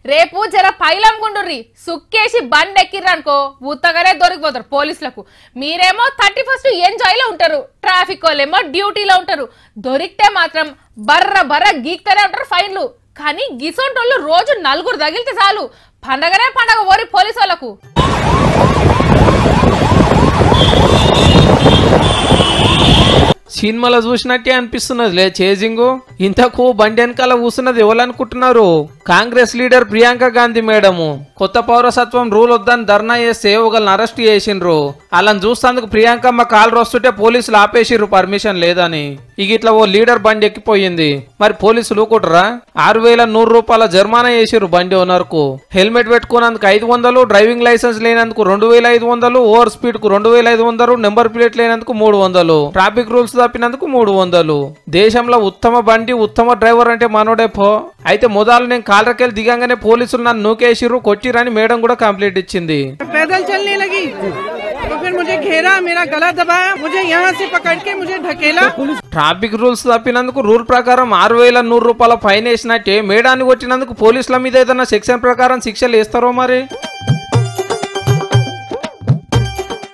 రేపు జర పైలమ్ముకుంటుర్రి సుక్కేసి బండి ఎక్కిర్రనుకో ఉత్తగానే దొరికిపోతారు పోలీసులకు మీరేమో థర్టీ ఫస్ట్ ఎంజాయ్ లో ఉంటారు ట్రాఫిక్ వాళ్ళేమో డ్యూటీలో ఉంటారు దొరికితే మాత్రం బర్ర బర్ర గీక్తూనే ఉంటారు ఫైన్లు కానీ గిసొంటోళ్ళు రోజు నలుగురు తగిలితే చాలు పండగనే పండగ ఓరి పోలీసు వాళ్ళకు సినిమాలో చూసినట్టే అనిపిస్తున్నది లే చేజింగ్ ఇంతకు బండి వెనకాల కూస్తున్నది ఎవరనుకుంటున్నారు కాంగ్రెస్ లీడర్ ప్రియాంక గాంధీ మేడము కొత్త పౌరసత్వం రూల్ వద్దని ధర్నా చేస్తే ఒకళ్ళని అరెస్ట్ చేసిండ్రు వాళ్ళని చూస్తేందుకు ప్రియాంకమ్మ కాలు వస్తుంటే పోలీసులు ఆపేసిర్రు పర్మిషన్ లేదని ఇక ఇట్లా ఓ లీడర్ బండి ఎక్కిపోయింది మరి పోలీసులు కుట్రా ఆరు వేల నూరు రూపాయల జరిమానా చేసిర్రు బండి ఓనర్ కు హెల్మెట్ పెట్టుకున్నందుకు ఐదు వందలు డ్రైవింగ్ లైసెన్స్ లేనందుకు రెండు వేల ఐదు వందలు ఓవర్ స్పీడ్ కు రెండు వేల ఐదు వందలు నెంబర్ ప్లేట్ లేనందుకు మూడు వందలు ట్రాఫిక్ రూల్స్ తప్పినందుకు మూడు వందలు దేశంలో ఉత్తమ బండి ఉత్తమ డ్రైవర్ అంటే మనోడే పో అయితే మొదలు నేను కాలరకెళ్ళి దిగంగానే పోలీసులు నన్ను నూకేసిర్రు కొట్టిరని మేడం కూడా కంప్లైంట్ ఇచ్చింది पैदल चलने लगी तो फिर मुझे घेरा मेरा गला दबाया मुझे यहाँ से पकड़ के मुझे ढकेला ట్రాఫిక్ రూల్స్ తప్పినందుకు రూల్ ప్రకారం ఆరు వేల నూరు రూపాయల ఫైన్ వేసినట్టే మేడాన్ని కొట్టినందుకు పోలీసుల మీద ఏదైనా సెక్షన్ ప్రకారం శిక్షలు వేస్తారో మరి